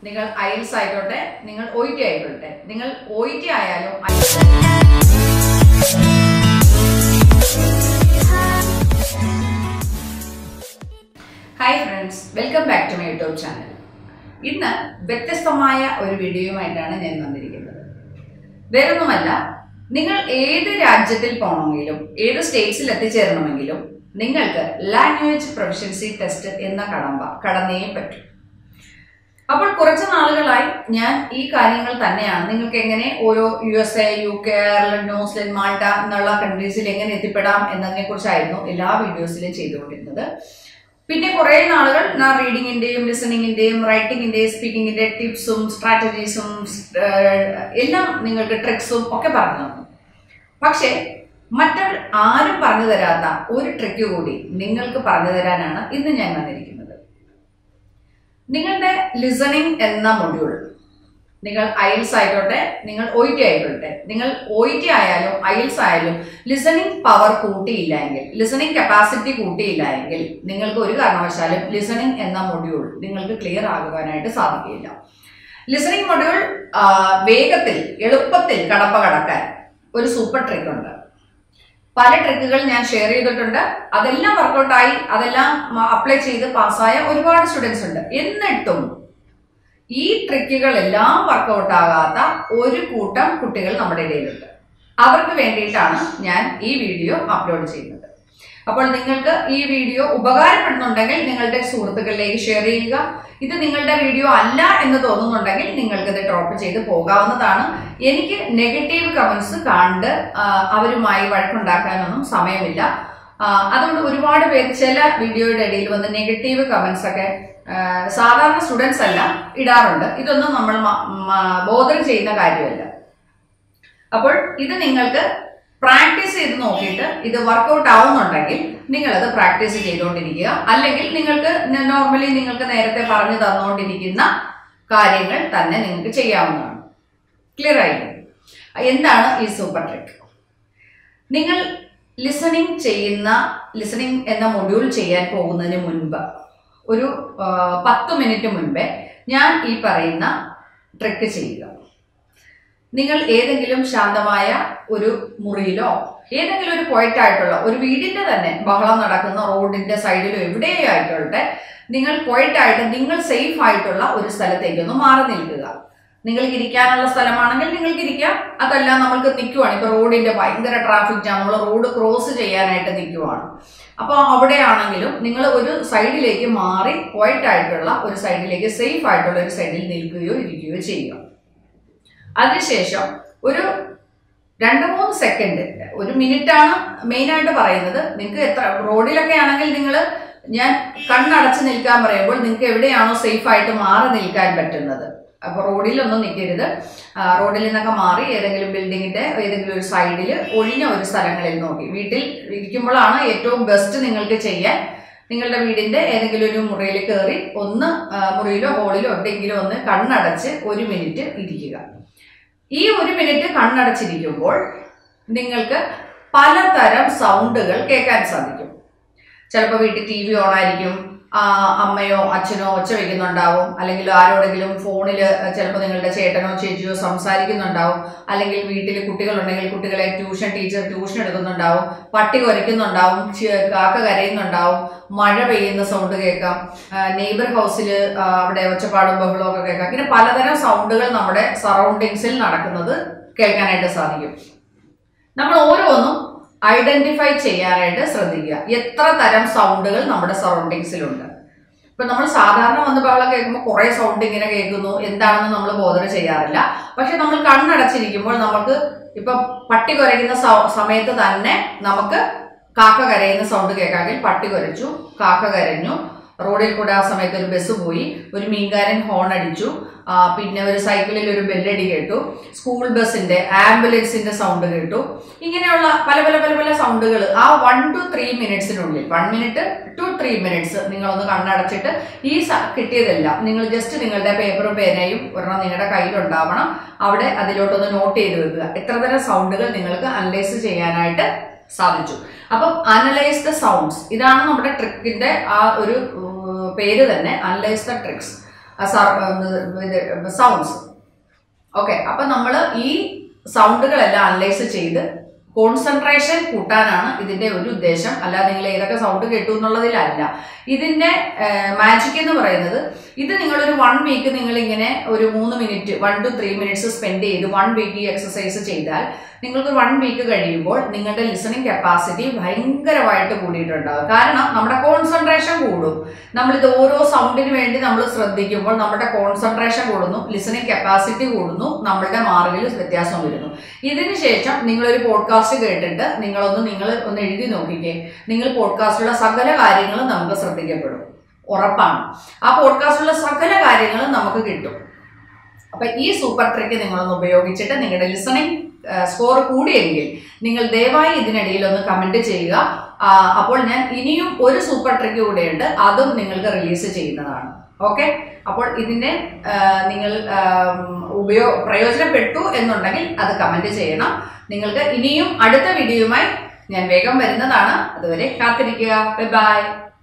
നിങ്ങൾ ഐൽസ് ആയിക്കോട്ടെ നിങ്ങൾ ഒ ടി ആയിക്കോട്ടെ നിങ്ങൾ ഒ ടി ആയാലും hi friends welcome back to my YouTube channel ഇന്ന് വ്യത്യസ്തമായ ഒരു വീഡിയോയുമായിട്ടാണ് ഞാൻ വന്നിരിക്കുന്നത് വേറൊന്നുമല്ല നിങ്ങൾ ഏത് രാജ്യത്തിൽ പോകണമെങ്കിലും ഏത് സ്റ്റേറ്റ്സിൽ എത്തിച്ചേരണമെങ്കിലും നിങ്ങൾക്ക് ലാംഗ്വേജ് പ്രൊഫഷൻസി ടെസ്റ്റ് എന്ന കടമ്പ കടന്നേ പറ്റും അപ്പോൾ കുറച്ച് നാളുകളായി ഞാൻ ഈ കാര്യങ്ങൾ തന്നെയാണ് നിങ്ങൾക്ക് എങ്ങനെ ഓരോ U S A U K Ireland ന്യൂസിലൻഡ് മാൾട്ട എന്നുള്ള കൺട്രീസിൽ എങ്ങനെ എത്തിപ്പെടാം എന്നതിനെ കുറിച്ചായിരുന്നു എല്ലാ വീഡിയോസിലും ചെയ്തുകൊണ്ടിരുന്നത് പിന്നെ കുറെ നാളുകൾ ഞാൻ റീഡിങ്ങിന്റെയും ലിസണിങ്ങിന്റെയും റൈറ്റിംഗിന്റെയും സ്പീക്കിങ്ങിന്റെ ടിപ്സും സ്ട്രാറ്റജീസും എല്ലാം നിങ്ങൾക്ക് ട്രിക്സും ഒക്കെ പറഞ്ഞു തന്നു പക്ഷേ മറ്റവർ ആരും പറഞ്ഞു തരാത്ത ഒരു ട്രിക്ക് കൂടി നിങ്ങൾക്ക് പറഞ്ഞു തരാനാണ് ഇന്ന് ഞാൻ വന്നിരിക്കുന്നത് നിങ്ങളുടെ ലിസണിങ് എന്ന മൊഡ്യൂൾ നിങ്ങൾ ഐൽസ് ആയിക്കോട്ടെ നിങ്ങൾ ഒ ടി ആയിക്കോട്ടെ നിങ്ങൾ ഒ ടി ആയാലും ഐൽസ് ആയാലും ലിസണിങ് പവർ കൂട്ടിയില്ല എങ്കിൽ ലിസണിങ് കപ്പാസിറ്റി കൂട്ടിയില്ല എങ്കിൽ നിങ്ങൾക്ക് ഒരു കാരണവശാലും ലിസണിങ് എന്ന മൊഡ്യൂൾ നിങ്ങൾക്ക് ക്ലിയർ ആകുവാനായിട്ട് സാധിക്കില്ല ലിസണിങ് മൊഡ്യൂൾ വേഗത്തിൽ എളുപ്പത്തിൽ കടപ്പ കടക്കാൻ ഒരു സൂപ്പർ ട്രിക്ക് ഉണ്ട് പല ട്രിക്കുകൾ ഞാൻ ഷെയർ ചെയ്തിട്ടുണ്ട് അതെല്ലാം വർക്കൗട്ടായി അതെല്ലാം അപ്ലൈ ചെയ്ത് പാസ്സായ ഒരുപാട് സ്റ്റുഡൻസ് ഉണ്ട് എന്നിട്ടും ഈ ട്രിക്കുകളെല്ലാം വർക്കൗട്ട് ആകാത്ത ഒരു കൂട്ടം കുട്ടികൾ നമ്മുടെ ഇടയിലുണ്ട് അവർക്ക് വേണ്ടിയിട്ടാണ് ഞാൻ ഈ വീഡിയോ അപ്ലോഡ് ചെയ്യുന്നത് അപ്പോൾ നിങ്ങൾക്ക് ഈ വീഡിയോ ഉപകാരപ്പെടുന്നുണ്ടെങ്കിൽ നിങ്ങളുടെ സുഹൃത്തുക്കളിലേക്ക് ഷെയർ ചെയ്യുക ഇത് നിങ്ങളുടെ വീഡിയോ അല്ല എന്ന് തോന്നുന്നുണ്ടെങ്കിൽ നിങ്ങൾക്ക് ഇത് ഡ്രോപ്പ് ചെയ്ത് പോകാവുന്നതാണ് എനിക്ക് നെഗറ്റീവ് കമന്റ്സ് കണ്ട് അവരുമായി വഴക്കുണ്ടാക്കാനൊന്നും സമയമില്ല അതുകൊണ്ട് ഒരുപാട് പേര് ചില വീഡിയോയുടെ ഇടയിൽ വന്ന് നെഗറ്റീവ് കമന്റ്സ് ഒക്കെ സാധാരണ സ്റ്റുഡൻസ് അല്ല ഇടാറുണ്ട് ഇതൊന്നും നമ്മൾ ബോധം ചെയ്യുന്ന കാര്യമല്ല അപ്പോൾ ഇത് നിങ്ങൾക്ക് പ്രാക്ടീസ് ചെയ്ത് നോക്കിയിട്ട് ഇത് വർക്കൗട്ട് ആവുന്നുണ്ടെങ്കിൽ നിങ്ങൾ അത് പ്രാക്ടീസ് ചെയ്തുകൊണ്ടിരിക്കുക അല്ലെങ്കിൽ നിങ്ങൾക്ക് നോർമലി നിങ്ങൾക്ക് നേരത്തെ പറഞ്ഞു തന്നുകൊണ്ടിരിക്കുന്ന കാര്യങ്ങൾ തന്നെ നിങ്ങൾക്ക് ചെയ്യാവുന്നതാണ് ക്ലിയർ ആയില്ലേ എന്താണ് ഈ സൂപ്പർ ട്രിക്ക് നിങ്ങൾ ലിസണിങ് ചെയ്യുന്ന ലിസണിങ് എന്ന മൊഡ്യൂൾ ചെയ്യാൻ പോകുന്നതിന് മുൻപ് ഒരു പത്ത് മിനിറ്റ് മുൻപേ ഞാൻ ഈ പറയുന്ന ട്രിക്ക് ചെയ്യുക നിങ്ങൾ ഏതെങ്കിലും ശാന്തമായ ഒരു മുറിയിലോ ഏതെങ്കിലും ഒരു ക്വയറ്റ് ആയിട്ടുള്ള ഒരു വീടിന്റെ തന്നെ ബഹളം നടക്കുന്ന റോഡിന്റെ സൈഡിലോ എവിടെയോ ആയിക്കോട്ടെ നിങ്ങൾ ക്വയറ്റ് ആയിട്ട് നിങ്ങൾ സേഫ് ആയിട്ടുള്ള ഒരു സ്ഥലത്തേക്ക് ഒന്ന് മാറി നിൽക്കുക നിങ്ങൾക്ക് ഇരിക്കാനുള്ള സ്ഥലമാണെങ്കിൽ നിങ്ങൾക്ക് ഇരിക്കാം അതല്ല നമ്മൾക്ക് നിൽക്കുവാണ് ഇപ്പൊ റോഡിന്റെ ഭയങ്കര ട്രാഫിക് ജാം നമ്മൾ റോഡ് ക്രോസ് ചെയ്യാനായിട്ട് നിൽക്കുവാണ് അപ്പോൾ അവിടെയാണെങ്കിലും നിങ്ങൾ ഒരു സൈഡിലേക്ക് മാറി ക്വയറ്റ് ആയിട്ടുള്ള ഒരു സൈഡിലേക്ക് സേഫ് ആയിട്ടുള്ള ഒരു സൈഡിൽ നിൽക്കുകയോ ഇരിക്കുകയോ ചെയ്യുക അതിനുശേഷം ഒരു രണ്ട് മൂന്ന് സെക്കൻഡ് ഒരു മിനിറ്റ് ആണ് മെയിൻ ആയിട്ട് പറയുന്നത് നിങ്ങൾക്ക് എത്ര റോഡിലൊക്കെ ആണെങ്കിൽ നിങ്ങൾ ഞാൻ കണ്ണടച്ച് നിൽക്കാൻ പറയുമ്പോൾ നിങ്ങൾക്ക് എവിടെയാണോ സേഫ് ആയിട്ട് മാറി നിൽക്കാൻ പറ്റുന്നത് അപ്പോൾ റോഡിലൊന്നും നിൽക്കരുത് റോഡിൽ നിന്നൊക്കെ മാറി ഏതെങ്കിലും ബിൽഡിങ്ങിന്റെ ഏതെങ്കിലും ഒരു സൈഡിൽ ഒഴിഞ്ഞ ഒരു സ്ഥലങ്ങളിൽ നോക്കി വീട്ടിൽ ഇരിക്കുമ്പോഴാണ് ഏറ്റവും ബെസ്റ്റ് നിങ്ങൾക്ക് ചെയ്യാൻ നിങ്ങളുടെ വീടിന്റെ ഏതെങ്കിലും ഒരു മുറിയിൽ കയറി ഒന്ന് മുറിയിലോ ഹോളിലോ എവിടെയെങ്കിലും ഒന്ന് കണ്ണടച്ച് ഒരു മിനിറ്റ് ഇരിക്കുക ഈ ഒരു മിനിറ്റ് കണ്ണടച്ചിരിക്കുമ്പോൾ നിങ്ങൾക്ക് പലതരം സൗണ്ടുകൾ കേൾക്കാൻ സാധിക്കും ചിലപ്പോൾ വീട്ടിൽ ടി വി ഓണായിരിക്കും അമ്മയോ അച്ഛനോ ഒച്ച വയ്ക്കുന്നുണ്ടാവും അല്ലെങ്കിൽ ആരോടെങ്കിലും ഫോണിൽ ചിലപ്പോൾ നിങ്ങളുടെ ചേട്ടനോ ചേച്ചിയോ സംസാരിക്കുന്നുണ്ടാവും അല്ലെങ്കിൽ വീട്ടിൽ കുട്ടികളുണ്ടെങ്കിൽ കുട്ടികളെ ട്യൂഷൻ ടീച്ചർ ട്യൂഷൻ എടുക്കുന്നുണ്ടാവും പട്ടി കുരയ്ക്കുന്നുണ്ടാവും കാക്ക കരയുന്നുണ്ടാവും മഴ പെയ്യുന്ന സൗണ്ട് കേൾക്കാം നെയ്ബർ ഹൗസിൽ അവിടെ ഒച്ചപ്പാടും ബഹളവും ഒക്കെ കേൾക്കാം ഇങ്ങനെ പലതരം സൗണ്ടുകൾ നമ്മുടെ സറൗണ്ടിങ്സിൽ നടക്കുന്നത് കേൾക്കാനായിട്ട് സാധിക്കും നമ്മൾ ഓരോന്നും ഐഡന്റിഫൈ ചെയ്യാനായിട്ട് ശ്രദ്ധിക്കുക എത്ര തരം സൗണ്ടുകൾ നമ്മുടെ സറൗണ്ടിങ്സിലുണ്ട് ഇപ്പൊ നമ്മൾ സാധാരണ വന്ന് ബഹളം കേൾക്കുമ്പോൾ കുറെ സൗണ്ട് ഇങ്ങനെ കേൾക്കുന്നു എന്താണെന്ന് നമ്മൾ ബോധന ചെയ്യാറില്ല പക്ഷെ നമ്മൾ കണ്ണടച്ചിരിക്കുമ്പോൾ നമുക്ക് ഇപ്പൊ പട്ടി കുരയ്ക്കുന്ന സമയത്ത് തന്നെ നമുക്ക് കാക്ക കരയുന്ന സൗണ്ട് കേൾക്കാമെങ്കിൽ പട്ടി കുരച്ചു കാക്ക കരഞ്ഞു റോഡിൽ കൂടെ ആ സമയത്ത് ഒരു ബസ് പോയി ഒരു മീൻകാരൻ ഹോൺ അടിച്ചു പിന്നെ ഒരു സൈക്കിളിൽ ഒരു ബെല്ലടി കേട്ടു സ്കൂൾ ബസ്സിന്റെ ആംബുലൻസിന്റെ സൗണ്ട് കേട്ടു ഇങ്ങനെയുള്ള പല പല പല പല സൗണ്ടുകൾ ആ വൺ ടു ത്രീ മിനിറ്റ്സിനുള്ളിൽ one minute two three minutes നിങ്ങളൊന്ന് കണ്ണടച്ചിട്ട് ഈ കിട്ടിയതെല്ലാം നിങ്ങൾ ജസ്റ്റ് നിങ്ങളുടെ പേപ്പറും പേനയും ഒരെണ്ണം നിങ്ങളുടെ കയ്യിലുണ്ടാവണം അവിടെ അതിലോട്ടൊന്ന് നോട്ട് ചെയ്ത് വെക്കുക എത്ര തരം സൗണ്ടുകൾ നിങ്ങൾക്ക് അനലൈസ് ചെയ്യാനായിട്ട് സാധിച്ചു അപ്പം അനലൈസ് ദ സൗണ്ട്സ് ഇതാണ് നമ്മുടെ ട്രിക്കിന്റെ ആ ഒരു പേര് തന്നെ analyse the tricks sounds okay അപ്പൊ നമ്മൾ ഈ സൗണ്ടുകളെല്ലാം അനലൈസ് ചെയ്ത് കോൺസെൻട്രേഷൻ കൂട്ടാനാണ് ഇതിന്റെ ഒരു ഉദ്ദേശം അല്ലാതെ നിങ്ങൾ ഏതൊക്കെ സൗണ്ട് കേട്ടു എന്നുള്ളതിലല്ല ഇതിന്റെ മാജിക് എന്ന് പറയുന്നത് ഇത് നിങ്ങളൊരു വൺ വീക്ക് നിങ്ങൾ ഇങ്ങനെ ഒരു മൂന്ന് minute one two three minutes spend ചെയ്ത് വൺ വീക്ക് ഈ എക്സസൈസ് ചെയ്താൽ നിങ്ങൾക്ക് വൺ വീക്ക് കഴിയുമ്പോൾ നിങ്ങളുടെ ലിസണിങ് കപ്പാസിറ്റി ഭയങ്കരമായിട്ട് കൂടിയിട്ടുണ്ടാകും കാരണം നമ്മുടെ കോൺസെൻട്രേഷൻ കൂടും നമ്മളിത് ഓരോ സൗണ്ടിന് വേണ്ടി നമ്മൾ ശ്രദ്ധിക്കുമ്പോൾ നമ്മുടെ കോൺസെൻട്രേഷൻ കൂടുന്നു ലിസണിങ് കപ്പാസിറ്റി കൂടുന്നു നമ്മളുടെ മാർഗിൽ വ്യത്യാസം വരുന്നു ഇതിന് ശേഷം നിങ്ങളൊരു പോഡ്കാസ്റ്റ് കേട്ടിട്ട് നിങ്ങളൊന്ന് നിങ്ങൾ ഒന്ന് എഴുതി നോക്കിക്കേ നിങ്ങൾ പോഡ്കാസ്റ്റിലുള്ള സകല കാര്യങ്ങളും നമുക്ക് ശ്രദ്ധിക്കപ്പെടും ഉറപ്പാണ് ആ പോഡ്കാസ്റ്റിലുള്ള സകല കാര്യങ്ങളും നമുക്ക് കിട്ടും അപ്പൊ ഈ സൂപ്പർ ട്രിക്ക് നിങ്ങളൊന്ന് ഉപയോഗിച്ചിട്ട് നിങ്ങളുടെ ലിസണിങ് സ്കോർ കൂടിയെങ്കിൽ നിങ്ങൾ ദയവായി ഇതിനിടയിൽ ഒന്ന് കമന്റ് ചെയ്യുക ആ, അപ്പോൾ ഞാൻ ഇനിയും ഒരു സൂപ്പർ ട്രിക്ക് കൂടെയുണ്ട് അതും നിങ്ങൾക്ക് റിലീസ് ചെയ്യുന്നതാണ് ഓക്കെ അപ്പോൾ ഇതിന്റെ ആ, നിങ്ങൾ ആം, ഉപയോ പ്രയോജനപ്പെട്ടു എന്നുണ്ടെങ്കിൽ അത് കമന്റ് ചെയ്യണം നിങ്ങൾക്ക് ഇനിയും അടുത്ത വീഡിയോയുമായി ഞാൻ വേഗം വരുന്നതാണ് അതുവരെ കാത്തിരിക്കുക ബൈ ബൈ